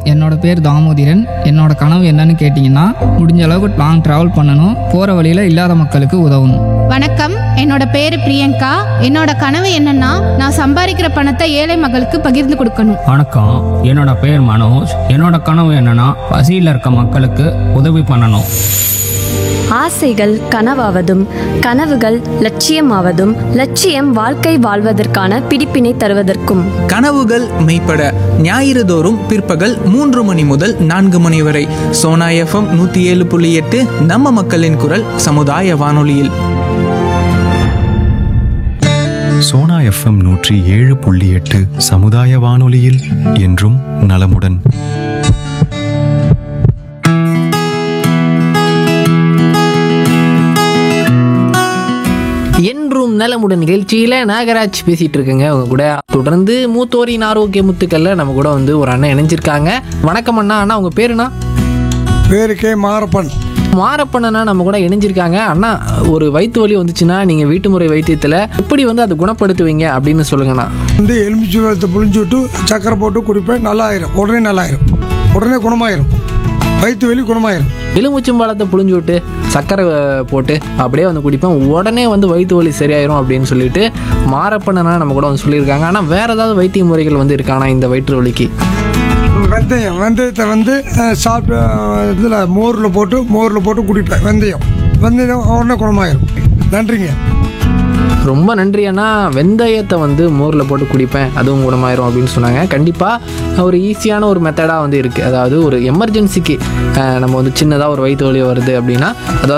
என்னோட பேர் தாமோதிரன் என்னோட கனவு என்னன்னு கேட்டிங்கன்னா முடிஞ்ச அளவுக்கு லாங் ட்ராவல் பண்ணணும் போகிற வழியில் இல்லாத மக்களுக்கு உதவணும் வணக்கம் என்னோட பேரு பிரியங்கா என்னோட கனவு என்னன்னா நான் சம்பாதிக்கிற பணத்தை ஏழை மக்களுக்கு பகிர்ந்து கொடுக்கணும் வணக்கம் என்னோட பேர் மனோஜ் என்னோட கனவு என்னன்னா பசியில் இருக்க மக்களுக்கு உதவி பண்ணணும் ஆசைகள் கனவாவதும் கனவுகள் லட்சியமாவதும் லட்சியம் வாழ்க்கை வாழ்வதற்கான பிடிப்பினை தருவதற்கும் கனவுகள் மெய்ப்பட ஞாயிறு தோறும் பிற்பகல் மூன்று மணி முதல் நான்கு மணி வரை சோனா எஃப்எம் நூத்தி ஏழு புள்ளி எட்டு நம்ம மக்களின் குரல் சமுதாய வானொலியில் சோனா எஃப்எம் நூற்றி ஏழு புள்ளி எட்டு சமுதாய வானொலியில் என்றும் நலமுடன் என்றும் நலமுடன் நிகழ்ச்சியில் நாகராஜ் பேசிட்டு இருக்கேங்க அவங்க கூட தொடர்ந்து மூத்தோரின் ஆரோக்கிய முத்துக்கள்ல நம்ம கூட வந்து ஒரு அண்ணன் இணைஞ்சிருக்காங்க வணக்கம் அண்ணா அண்ணா உங்க பேருண்ணா பேரு கே மாரப்பன் மாரப்பண்ணனா நம்ம கூட இணைஞ்சிருக்காங்க அண்ணா ஒரு வயிற்று வலி வந்துச்சுன்னா நீங்க வீட்டு முறை வைத்தியத்துல எப்படி வந்து அதை குணப்படுத்துவீங்க அப்படின்னு சொல்லுங்கண்ணா வந்து எலுமிச்சை வெள்ளத்தை புளிஞ்சு விட்டு சக்கரை போட்டு குடிப்பேன் நல்லா ஆயிரும் உடனே நல்லா ஆயிரும் உடனே குணமாயிரும் வயிற்று வலி குணமாயிரும் எலுமிச்சம்பழத்தை புழிஞ்சு விட்டு சர்க்கரை அஹ், போட்டு அப்படியே வந்து குடிப்பேன் உடனே வந்து வயிற்று வலி சரியாயிரும் அப்படின்னு சொல்லிட்டு மாரப்பண்ணனா நம்ம கூட வந்து சொல்லியிருக்காங்க ஆனால் வேற ஏதாவது வைத்திய முறைகள் வந்து இருக்கானா இந்த வயிற்று வலிக்கு வெந்தயம் வெந்தயத்தை வந்து அஹ், சாப்பிட்டு இதில் மோரில் போட்டு மோரில் போட்டு குடிப்பேன் வெந்தயம் வெந்தயம் உடனே குணமாயிரும் நன்றிங்க ரொம்ப நன்றி அண்ணா வெந்தயத்தை வந்து மோரில் போட்டு குடிப்பேன் அதுவும் குணமாயிரும் அப்படின்னு சொன்னாங்க கண்டிப்பாக ஒரு ஈஸியான ஒரு மெத்தடாக வந்து இருக்குது அதாவது ஒரு எமர்ஜென்சிக்கு நம்ம வந்து சின்னதாக ஒரு வயிற்று வலி வருது அப்படின்னா அதாவது